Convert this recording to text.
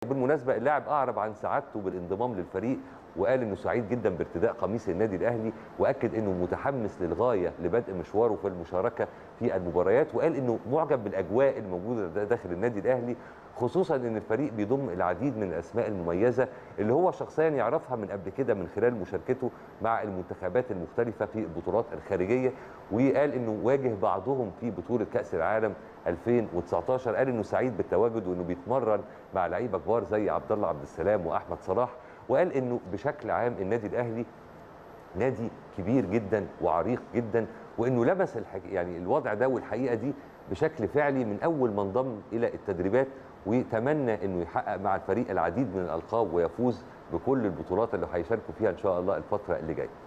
بالمناسبه اللاعب اعرب عن سعادته بالانضمام للفريق وقال انه سعيد جدا بارتداء قميص النادي الاهلي واكد انه متحمس للغايه لبدء مشواره في المشاركه في المباريات وقال انه معجب بالاجواء الموجوده داخل النادي الاهلي خصوصا ان الفريق بيضم العديد من الاسماء المميزه اللي هو شخصيا يعرفها من قبل كده من خلال مشاركته مع المنتخبات المختلفه في البطولات الخارجيه وقال انه واجه بعضهم في بطوله كاس العالم 2019 قال انه سعيد بالتواجد وانه بيتمرن مع لعيبه كبار زي عبد الله عبد السلام واحمد صلاح وقال انه بشكل عام النادي الاهلي نادي كبير جدا وعريق جدا وانه لمس الحك... يعني الوضع ده والحقيقه دي بشكل فعلي من اول ما انضم الى التدريبات ويتمنى انه يحقق مع الفريق العديد من الالقاب ويفوز بكل البطولات اللي هيشاركوا فيها ان شاء الله الفتره اللي جايه